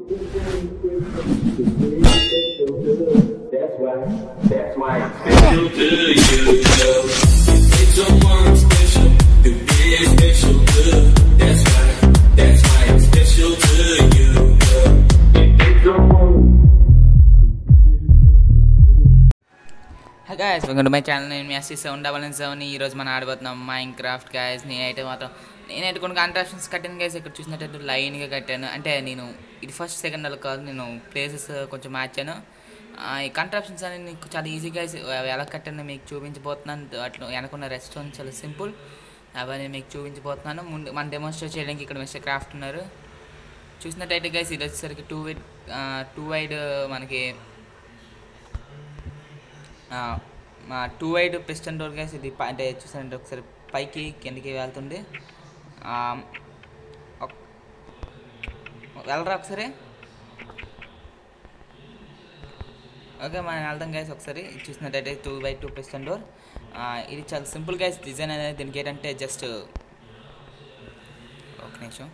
That's why, that's why it's special to you. It's someone special who is special too. That's why, that's why it's special to you. It's someone. Hi guys welcome to my channel నేను మీ SC seven double nine seven ఈ రోజు మనం ఆడబోతున్నాం mine craft guys నేనైతే మాత్రం నేనైతే కొన్ని contractions కట్టాను గైస్ ఇక్కడ చూసినట్టయితే లైన్గా కట్టాను అంటే నేను ఇది ఫస్ట్ సెకండ్ నెల కాదు నేను ప్లేసెస్ కొంచెం మార్చాను ఆ, ఈ కాంట్రాక్షన్స్ అనేది నీకు చాలా ఈజీగా ఎలా కట్టానో మీకు చూపించబోతున్నాను అట్లా వెనకున్న రెస్టారెంట్ చాలా సింపుల్ అవన్నీ మీకు చూపించబోతున్నాను ముందు మన డెమోన్స్ట్రేట్ చేయడానికి ఇక్కడ మిస్టర్ క్రాఫ్ట్ ఉన్నారు చూసినట్టయితే గైస్ ఇది వచ్చేసరికి టూ వైడ్ టూ వైడ్ మనకి ఆ, మా టూ వైడ్ పిస్టన్ డోర్ గ్యాస్ ఇది ప- అంటే చూసారంటే ఒకసారి పైకి కిందకి వెళ్తుంది ఆ, ఒక్- వెళ్ళరా ఒకసారి ఓకే మనం వెళ్దాం గైస్ ఒకసారి ఇది చూసినట్టయితే two by two piston door ఇది చాలా సింపుల్ గైస్ డిజైన్ అనేది దీనికి ఏంటంటే జస్ట్ ఒక నిమిషం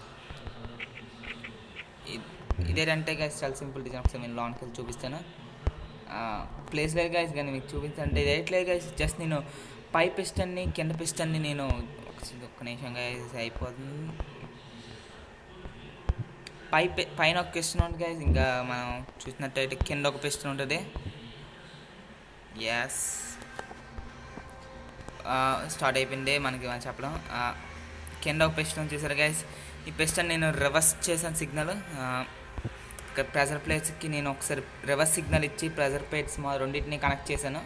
ఇ- ఇదేంటంటే గైస్ చాలా సింపుల్ డిజైన్ ఒకసారి నేను లాంగ్కి వెళ్ళి చూపిస్తాను ప్లేస్ లేదు గైస్ కానీ మీకు చూపించంటే ఇది ఎట్లేదు గైస్ జస్ట్ నేను పై పిస్టన్ని కింద పిస్టన్ని నేను ఒక- ఒక్క నిమిషం గైస్ అయిపోతుంది పై పి- పైన ఒక పిస్టన్ ఉంటుంది గైస్ ఇంకా మనం చూసినట్టయితే కింద ఒక పిస్టన్ ఉంటుంది ఎస్ స్టార్ట్ అయిపోయింది మనకి మనం చెప్పడం ఆ, కింద ఒక పిస్టన్ చూసారు గైస్ ఈ పిస్టన్ నేను రివర్స్ చేశాను సిగ్నల్ ఇక్కడ ప్రెజర్ ప్లేట్స్కి నేను ఒకసారి రివర్స్ సిగ్నల్ ఇచ్చి ప్రెజర్ ప్లేట్స్ మా రెండింటిని కనెక్ట్ చేశాను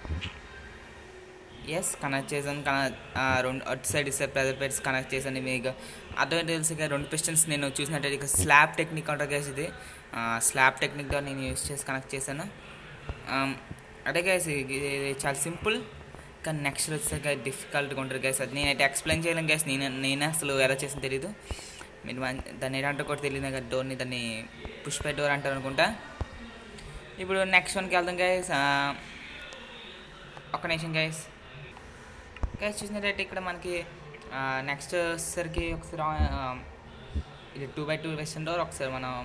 ఎస్ కనెక్ట్ చేశాను కన- ఆ, రెండు అటు సైడ్ ఇస్తే ప్రెజర్ ప్లేట్స్ కనెక్ట్ చేశాను మీకు అర్థమైతే తెలుసు ఇక రెండు పిస్టన్స్ నేను చూసినట్టయితే ఇక స్లాబ్ టెక్నిక్ ఉంటుంది గైస్ ఇది స్లాబ్ టెక్నిక్తో నేను యూస్ చేసి కనెక్ట్ చేశాను ఆమ్, అదే గైస్ ఇది చాలా సింపుల్ కానీ నెక్స్ట్ వచ్చేసరికి డిఫికల్ట్గా ఉంటుంది గైస్ అది నేనైతే ఎక్స్ప్లెయిన్ చేయలేను గైస్ నేను నేనే అసలు ఎలా చేసిన తెలీదు మీరు మన్- దాన్ని ఏంటంటే కూడా తెలియదు కదా డోర్ని దాన్ని పుష్ పై డోర్ అంటారు అనుకుంటా ఇప్పుడు నెక్స్ట్ వన్కి వెళ్దాం గైస్ ఒక్క నిమిషం గైస్ గైస్ చూసినట్టయితే ఇక్కడ మనకి నెక్స్ట్ వచ్చేసరికి ఒకసారి ఆ, ఇది two by two western door ఒకసారి మనం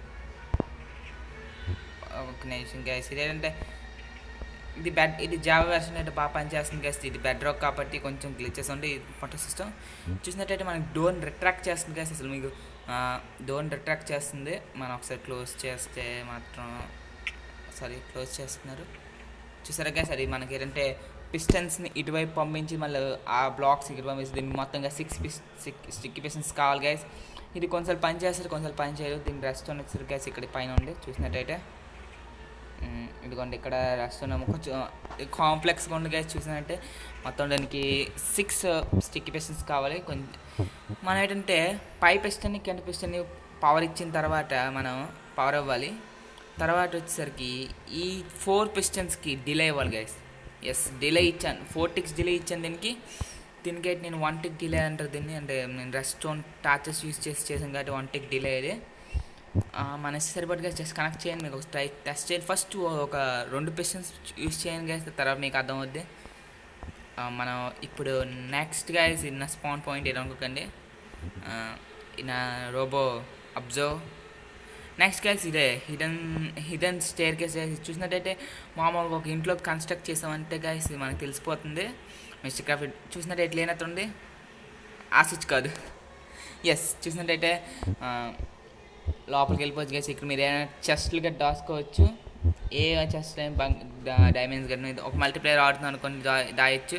ఒక నిమిషం గైస్ ఇదేంటంటే ఇది బెడ్ ఇది జావా వెర్షన్ అయితే బాగా పనిచేస్తుంది గైస్ ఇది బెడ్ రాక్ కాబట్టి కొంచెం గ్లిచెస్ ఉండి ఫోటో సిస్టమ్ చూసినట్టయితే మనకి డోర్ని రిట్రాక్ట్ చేస్తుంది గైస్ అసలు మీకు డోర్ని రిట్రాక్ట్ చేస్తుంది మనం ఒకసారి క్లోజ్ చేస్తే మాత్రం సారీ క్లోజ్ చేస్తున్నారు చూసారా గైస్ అది మనకి ఏంటంటే పిస్టన్స్ని ఇటువైపు పంపించి మళ్ళీ ఆ బ్లాక్స్ ఇటు పంపించి దీన్ని మొత్తంగా సిక్స్ పిస్ సిక్ స్టిక్కి పిస్టన్స్ కావాలి గైస్ ఇది కొంచెం పని చేస్తారు కొంచెం పని చేయరు దీని రెస్ట్ వచ్చేసరికి గైస్ ఇక్కడ పైన ఉంది చూసినట్టయితే మ్మ్, ఇదిగోండి ఇక్కడ రాస్తున్నాము కొంచెం కాంప్లెక్స్గా ఉండి గైస్ చూసినట్టే మొత్తం దానికి సిక్స్ స్టిక్ పిస్టన్స్ కావాలి కొంచెం మనం ఏంటంటే పై పిస్టన్ని కింద పిస్టన్ని పవర్ ఇచ్చిన తర్వాత మనం పవర్ అవ్వాలి తర్వాత వచ్చేసరికి ఈ ఫోర్ పిస్టన్స్కి డిలే ఇవ్వాలి గైస్ ఎస్ డిలే ఇచ్చాను ఫోర్ టిక్స్ డిలే ఇచ్చాను దీనికి దీనికి అయితే నేను వన్ టిక్ డిలే అంటారు దీన్ని అంటే నేను రెస్టోన్ టాచెస్ యూస్ చేసి చేసాను కాబట్టి వన్ టిక్ డిలే ఇది ఆ, మన సరిపడిగా జస్ట్ కనెక్ట్ చేయండి మీకు ఒక ట్రై టెస్ట్ చేయండి ఫస్ట్ ఒక రెండు పిస్టన్స్ యూస్ చేయండి గైస్ తర్వాత మీకు అర్థమవుద్ది ఆ, మనం ఇప్పుడు నెక్స్ట్ గైస్ నా స్పాన్ పాయింట్ ఏదో అనుకోకండి ఆ, ఈ నా రోబో అబ్జర్వ్ నెక్స్ట్ గైస్ ఇదే హిడెన్ హిడెన్ స్టేర్ కేస్ చూసినట్టయితే మామూలుగా ఒక ఇంట్లో కన్స్ట్రక్ట్ చేసామంటే గైస్ మనకు తెలిసిపోతుంది మిస్టర్ క్రాఫ్ట్ చూసినట్టు లేనట్టుంది ఆ స్విచ్ కాదు ఎస్ చూసినట్టయితే ఆ, లోపలికి వెళ్ళిపోవచ్చు గైస్ ఇక్కడ మీరు ఏమైనా చెస్ట్లు గట్టి దాచుకోవచ్చు ఏ చెస్ట్ డైమండ్స్ గట్టి ఒక మల్టీప్లేయర్ ఆడుతున్నాను అనుకోండి దా దాయొచ్చు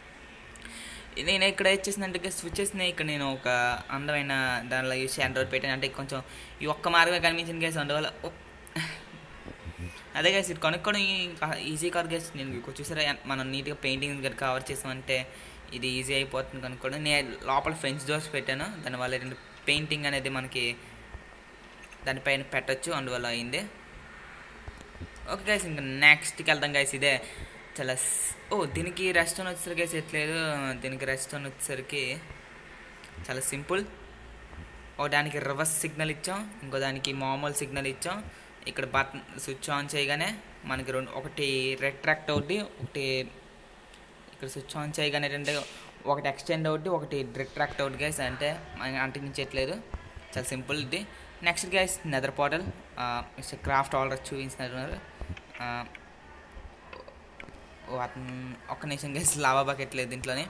నేను ఇక్కడ వచ్చేసిందంటే స్విచెస్ని ఇక్కడ నేను ఒక అందమైన దానిలో యూస్ ఆండ్రాయిడ్ పెట్టాను అంటే కొంచెం ఈ ఒక్క మార్గమే కనిపించింది గేస్ అందువల్ల ఒక్- అదే గేస్ ఇది కొనుక్కోవడం ఈజీ కాదు గేస్ నేను ఇక్కడ చూసారా మనం నీట్గా పెయింటింగ్ గట్రా కవర్ చేసామంటే ఇది ఈజీ అయిపోతుంది కనుక్కోవడం నేను లోపల ఫ్రెంచ్ డోర్స్ పెట్టాను దానివల్ల రెండు పెయింటింగ్ అనేది మనకి దానిపైన పెట్టచ్చు అందువల్ల అయింది ఓకే గైస్ ఇంకా నెక్స్ట్కి వెళ్దాం గైస్ ఇదే చాలా స్- ఓ దీనికి రెస్టారెంట్ వచ్చేసరికి గైస్ ఎట్లేదు దీనికి రెస్టారెంట్ వచ్చేసరికి చాలా సింపుల్ ఓ దానికి రివర్స్ సిగ్నల్ ఇచ్చాం ఇంకో దానికి మామూలు సిగ్నల్ ఇచ్చాం ఇక్కడ బటన్ స్విచ్ ఆన్ చేయగానే మనకి రెండు ఒకటి రెట్రాక్ట్ అవుద్ది ఒకటి ఇక్కడ స్విచ్ ఆన్ చేయగానే ఏంటంటే ఒకటి ఎక్స్టెండ్ అవుద్ది ఒకటి రిట్రాక్ట్ అవుట్ గైస్ అంటే మనకి అంటించట్లేదు చాలా సింపుల్ ఇది next guys nether portal mister craft already చూపించినట్టున్నారు ఆ, ఓ అతను ఒక్క నిమిషం గైస్ లావా బకెట్ లేదు దీంట్లోనే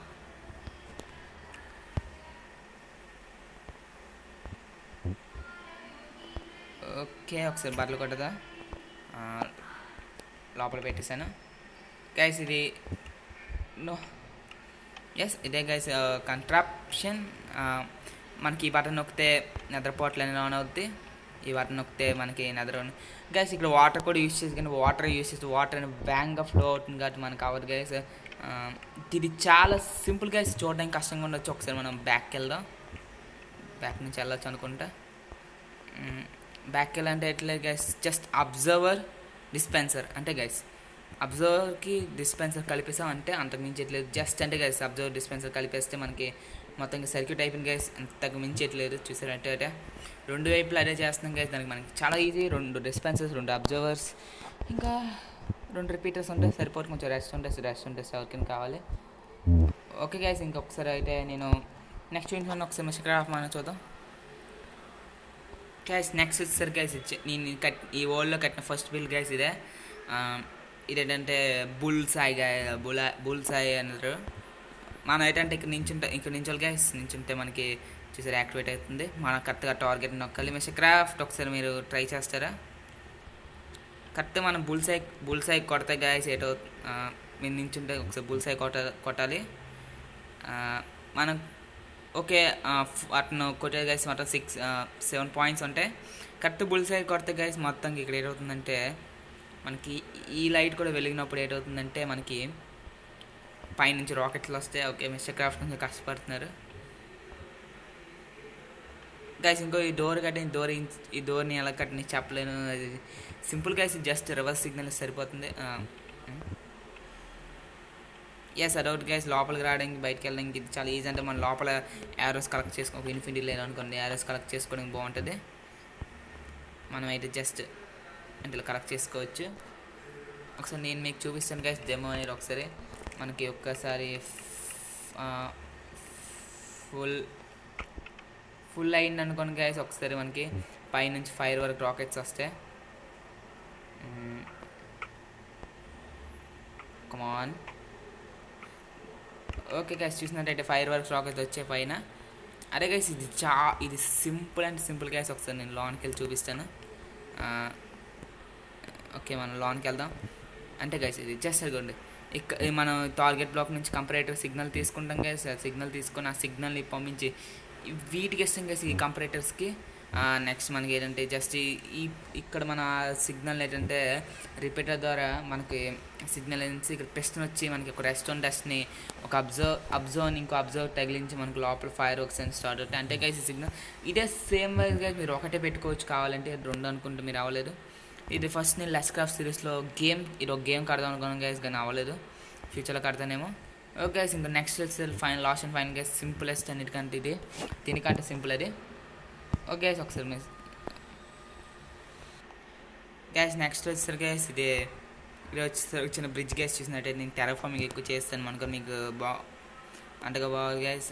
ఓకే ఒకసారి బట్టలు కొట్టదా ఆ, లోపల పెట్టేశాను గైస్ ఇది నో ఎస్ ఇదే గైస్ కంట్రాప్షన్ మనకి ఈ బటన్ నొక్కితే నిద్రపోట్లు అనేది ఆన్ అవుద్ది ఈ బటన్ నొక్కితే మనకి నిద్ర గైస్ ఇక్కడ వాటర్ కూడా యూస్ చేసి కానీ వాటర్ యూస్ చేస్తే వాటర్ అనేది బ్యాంగ్గా ఫ్లో అవుతుంది కాబట్టి మనకు అవ్వదు గైస్ ఇది చాలా సింపుల్ గైస్ చూడడానికి కష్టంగా ఉండొచ్చు ఒకసారి మనం బ్యాక్కి వెళ్దాం బ్యాక్ నుంచి వెళ్ళొచ్చు అనుకుంటా బ్యాక్ వెళ్ళాలంటే ఎట్లా గైస్ జస్ట్ అబ్జర్వర్ డిస్పెన్సర్ అంటే గైస్ అబ్జర్వర్కి డిస్పెన్సర్ కలిపేసాం అంటే అంతకు మించి ఎట్లేదు జస్ట్ అంటే గైస్ అబ్జర్వర్ డిస్పెన్సర్ కలిపేస్తే మనకి మొత్తం సర్క్యూట్ అయిపోయింది గైస్ అంతకు మించి ఎట్లేదు చూసారంటే అంటే రెండు వైపులు అదే చేస్తున్నాం గైస్ దానికి మనకి చాలా ఈజీ రెండు డిస్పెన్సర్స్ రెండు అబ్జర్వర్స్ ఇంకా రెండు రిపీటర్స్ ఉంటాయి సరిపోతుంది కొంచెం రెస్ట్ ఉంటుంది రెస్ట్ ఉంటుంది ఎవరికైనా కావాలి ఓకే గైస్ ఇంకొకసారి అయితే నేను నెక్స్ట్ చూపించాను ఒకసారి మిస్టర్ క్రాఫ్ట్ మనం చూద్దాం గైస్ నెక్స్ట్ వచ్చేసరికి గైస్ ఇచ్చే నేను కట్ ఈ వరల్డ్లో కట్టిన ఫస్ట్ బిల్ గైస్ ఇదే ఆ, ఇదేంటంటే బుల్ సాయి గాయ బుల్ బుల్ సాయి అన్నారు మనం ఏంటంటే ఇక్కడ నించుంటే ఇక్కడ నించోవాలి గైస్ నించుంటే మనకి చూసారు యాక్టివేట్ అవుతుంది మనం కరెక్ట్గా టార్గెట్ నొక్కాలి మిస్టర్ క్రాఫ్ట్ ఒకసారి మీరు ట్రై చేస్తారా కరెక్ట్ మనం బుల్ సై బుల్ సై కొడితే గాయస్ ఏటో ఆ, మీరు నించుంటే ఒకసారి బుల్ సై కొట్ట కొట్టాలి ఆ, మనం ఓకే ఆ, ఫ్- అతను కొట్టే గైస్ మొత్తం సిక్స్ సెవెన్ పాయింట్స్ ఉంటాయి కరెక్ట్ బుల్ సై కొడితే గైస్ మొత్తం ఇక్కడ ఏటవుతుందంటే మనకి ఈ లైట్ కూడా వెలిగినప్పుడు ఏటవుతుందంటే మనకి పైనుంచి రాకెట్లు వస్తాయి ఓకే మిస్టర్ క్రాఫ్ట్ కొంచెం కష్టపడుతున్నారు గైస్ ఇంకో ఈ డోర్ కట్టిన డోర్ ఈ డోర్ని ఎలా కట్టిన చెప్పలేను అది simple guys just reverse signal సరిపోతుంది ఎస్ అదౌట్ గైస్ లోపలికి రావడానికి బయటకు వెళ్ళడానికి ఇది చాలా ఈజీ అంటే మన లోపల యారోస్ కలెక్ట్ చేసుకో ఒక ఇన్ఫినిటీ లేదు అనుకోండి యారోస్ కలెక్ట్ చేసుకోవడానికి బాగుంటుంది మనం అయితే జస్ట్ అంటే ఇలా కలెక్ట్ చేసుకోవచ్చు ఒకసారి నేను మీకు చూపిస్తాను గైస్ డెమో అనేది ఒకసారి మనకి ఒక్కసారి ఫుల్ ఫుల్ అయింది అనుకోండి గైస్ ఒకసారి మనకి పైనుంచి ఫైర్ వరకు రాకెట్స్ వస్తాయి కమాన్ ఓకే గైస్ చూసినట్టయితే ఫైర్ వర్క్స్ రాకెట్ వచ్చే పైన అరే గైస్ ఇది చా ఇది సింపుల్ అండ్ సింపుల్ గైస్ ఒకసారి నేను లోన్కి వెళ్ళి చూపిస్తాను ఆ, ఓకే మనం లోన్కి వెళ్దాం అంటే గైస్ ఇది జస్ట్ అదిగోండి ఇక్క ఇది మనం టార్గెట్ బ్లాక్ నుంచి కంపరేటివ్ సిగ్నల్ తీసుకుంటాం గైస్ సిగ్నల్ తీసుకొని ఆ సిగ్నల్ని పంపించి ఈ వీటికి ఇస్తాం గైస్ ఈ కంపరేటర్స్కి నెక్స్ట్ మనకి ఏంటంటే జస్ట్ ఈ ఇక్కడ మన సిగ్నల్ ఏంటంటే రిపీటర్ ద్వారా మనకి సిగ్నల్ నుంచి ఇక్కడ పిస్టన్ వచ్చి మనకి ఒక రెస్టారెంట్ డస్ట్ని ఒక అబ్జర్వ్ అబ్జర్వ్ ఇంకో అబ్జర్వ్ తగిలించి మనకి లోపల ఫైర్ వర్క్స్ అని స్టార్ట్ అవుతాయి అంటే గైస్ ఈ సిగ్నల్ ఇదే సేమ్ వైజ్గా మీరు ఒకటే పెట్టుకోవచ్చు కావాలంటే రెండు అనుకుంటే మీరు అవ్వలేదు ఇది ఫస్ట్ నేను లెస్ క్రాఫ్ట్ సిరీస్లో గేమ్ ఇది ఒక గేమ్ కడదాం అనుకున్నాను గైస్ కానీ అవ్వలేదు ఫ్యూచర్లో కడతానేమో ఓకే గైస్ ఇంకా నెక్స్ట్ వచ్చేసి fine last and fine guys simplest అన్నిటికంటే ఇది దీనికంటే సింపుల్ అది ఓకే గైస్ ఒకసారి మిస్ గ్యాస్ నెక్స్ట్ వచ్చేసరి గ్యాస్ ఇది ఇది వచ్చేసరికి చిన్న బ్రిడ్జ్ గ్యాస్ చూసినట్టయితే నేను టెరఫార్మింగ్ ఎక్కువ చేస్తాను మనకు మీకు బా అంతగా బాగా గ్యాస్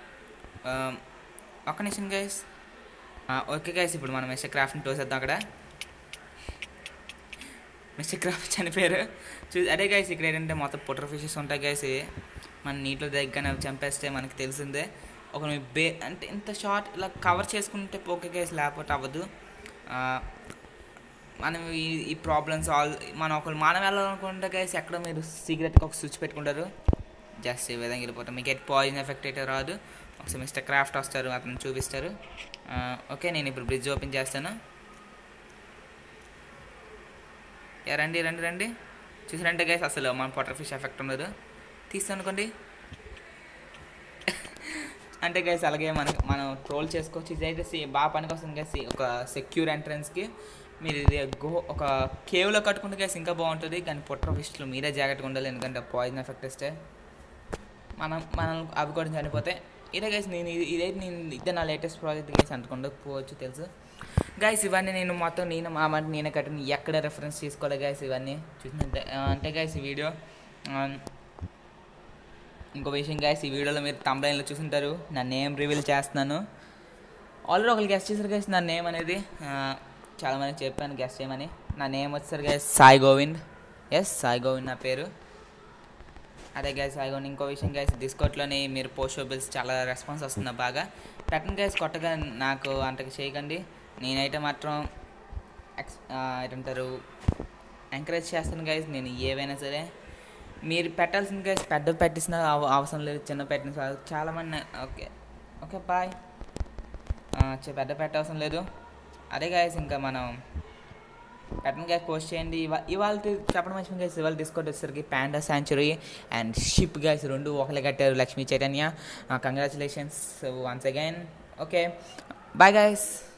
ఒక్క నిమిషం గ్యాస్ ఓకే గ్యాస్ ఇప్పుడు మనం మిస్టర్ క్రాఫ్ట్ని తోసేద్దాం అక్కడ మిస్టర్ క్రాఫ్ట్ చనిపోయారు చూ అదే గైస్ ఇక్కడ ఏంటంటే మొత్తం పుటర్ ఫిషెస్ ఉంటాయి గైస్ మన నీటిలో దగ్గర అవి చంపేస్తే మనకి తెలిసిందే ఒక బే అంటే ఇంత షార్ట్ ఇలా కవర్ చేసుకుంటే ఓకే గైస్ లేకపోతే అవ్వదు ఆ, మనం ఈ ఈ ప్రాబ్లమ్స్ ఆల్ మనం ఒకరు మనం వెళ్ళాలనుకుంటే గైస్ ఎక్కడ మీరు సీక్రెట్గా ఒక స్విచ్ పెట్టుకుంటారు జస్ట్ ఈ విధంగా వెళ్ళిపోతాం మీకు ఎట్ పాయిజన్ ఎఫెక్ట్ అయితే రాదు ఒకసారి మిస్టర్ క్రాఫ్ట్ వస్తారు అతను చూపిస్తారు ఆ, ఓకే నేను ఇప్పుడు బ్రిడ్జ్ ఓపెన్ చేస్తాను యా రండి రండి రండి చూసారంటే గైస్ అసలు మన పొటర్ ఫిష్ ఎఫెక్ట్ ఉండదు తీస్తాను అనుకోండి అంటే గైస్ అలాగే మనకి మనం ట్రోల్ చేసుకోవచ్చు ఇదైతే సి- బాగా పనికి వస్తుంది గైస్ ఒక సెక్యూర్ ఎంట్రన్స్కి మీరు ఇది గో ఒక కేవ్లో కట్టుకుంటే గైస్ ఇంకా బాగుంటుంది కానీ పొట్టర్ ఫిష్లో మీరే జాగ్రత్తగా ఉండాలి ఎందుకంటే పాయిజన్ ఎఫెక్ట్ వస్తే మనం మనం అవి కూడా చనిపోతే ఇదే గైస్ నేను ఇది- ఇదైతే నేను ఇదే నా లేటెస్ట్ ప్రాజెక్ట్ గైస్ అనుకుండకపోవచ్చు తెలుసు గైస్ ఇవన్నీ నేను మొత్తం నేను మా మాట నేనే కట్టిన ఎక్కడ రెఫరెన్స్ తీసుకోవాలి గైస్ ఇవన్నీ చూసినట్టే ఆ, అంటే గైస్ ఈ వీడియో ఆ, ఇంకో విషయం గైస్ ఈ వీడియోలో మీరు తమిళలో చూసుంటారు నా నేమ్ రివీల్ చేస్తున్నాను ఆల్రెడీ ఒకరు గెస్ట్ చేశారు గైస్ నా నేమ్ అనేది ఆ, చాలా మంది చెప్పాను గెస్ట్ చేయమని నా నేమ్ వచ్చేసరి గైస్ సాయి గోవింద్ ఎస్ సాయి గోవింద్ నా పేరు అదే గైస్ సాయి గోవింద్ ఇంకో విషయం గైస్ డిస్కౌంట్లోని మీరు పోస్ట్ బిల్స్ చాలా రెస్పాన్స్ వస్తుంది బాగా పెట్టండి గైస్ కొత్తగా నాకు అంతకు చేయకండి నేనైతే మాత్రం ఎక్స్ ఆ, ఏంటంటారు ఎంకరేజ్ చేస్తాను గైస్ నేను ఏవైనా సరే మీరు పెట్టాల్సిన గైస్ పెద్ద పెట్టిసిన అవ- అవసరం లేదు చిన్న పెట్టిన చాలు. చాలా మంది ఓకే ఓకే బాయ్ పెద్ద పెట్ట అవసరం లేదు అదే గైస్ ఇంకా మనం పెట్టండి గైస్ పోస్ట్ చేయండి ఇవా- ఇవాళ చెప్పడం మంచిగా గైస్ ఇవాళ డిస్కౌంట్ వచ్చేసరికి panda sanctuary and ship guys రెండు ఒకలే కట్టారు Lakshmi Chaitanya congratulations once again okay bye guys